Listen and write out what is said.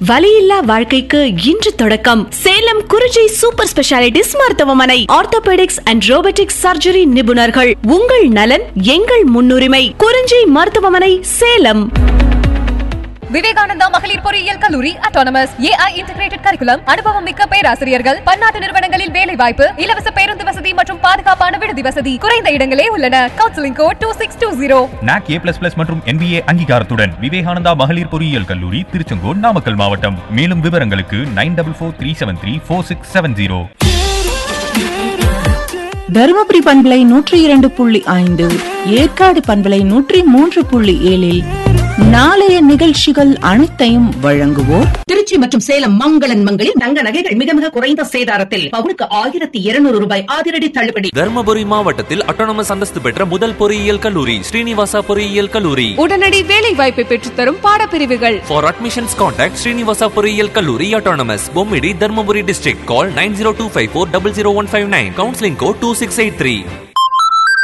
வலியில்லா வாழ்க்கைக்கு இன்று தொடக்கம் சேலம் குறிஞ்சி சூப்பர் ஸ்பெஷாலிட்டிஸ் மருத்துவமனை ஆர்த்தோபெடிக்ஸ் அண்ட் ரோபோட்டிக்ஸ் சர்ஜரி நிபுணர்கள் உங்கள் நலன் எங்கள் முன்னுரிமை குறிஞ்சி மருத்துவமனை சேலம் விவேகானந்தா மகளிர் பொறியியல் கல்லூரி அட்டானமஸ் ஏஐ இன்டிகிரேட்டட் கரிக்குலம் அனுபவம் மிக்க பேராசிரியர்கள் பன்னாட்டு நிறுவனங்களில் வேலை வாய்ப்பு இலவச பேருந்து வசதி மற்றும் பாதுகாப்பான விடுதி வசதி குறைந்த இடங்களே உள்ளன counselling code two six two zero NAAC A plus plus மற்றும் என்பிஏ அங்கீகாரத்துடன் விவேகானந்தா மகளிர் பொறியியல் கல்லூரி திருச்செங்கோடு நாமக்கல் மாவட்டம் மேலும் விவரங்களுக்கு nine double four three seven three four six seven zero Dharmapuri பண்பலை நூற்றி இரண்டு புள்ளி ஐந்து ஏற்காடு பண்பலை நூற்றி மூன்று புள்ளி ஏழில் நாளைய நிகழ்ச்சிகள் அனைத்தையும் வழங்குவோர் திருச்சி மற்றும் சேலம் மங்களன் மங்களில் தங்க நகைகள் மிக மிக குறைந்த சேதாரத்தில் பவுனுக்கு ஆயிரத்தி இருநூறு ரூபாய் அதிரடி தள்ளுபடி தர்மபுரி மாவட்டத்தில் அட்டானமஸ் அந்தஸ்து பெற்ற முதல் பொறியியல் கல்லூரி ஸ்ரீனிவாசா பொறியியல் கல்லூரி உடனடி வேலை வாய்ப்பை பெற்றுத்தரும் பாடப்பிரிவுகள் ஃபார் அட்மிஷன்ஸ் கான்டாக்ட் ஸ்ரீனிவாசா பொறியியல் கல்லூரி autonomous Bommidi Dharmapuri district call nine zero two five four double zero one five nine counselling code two six eight three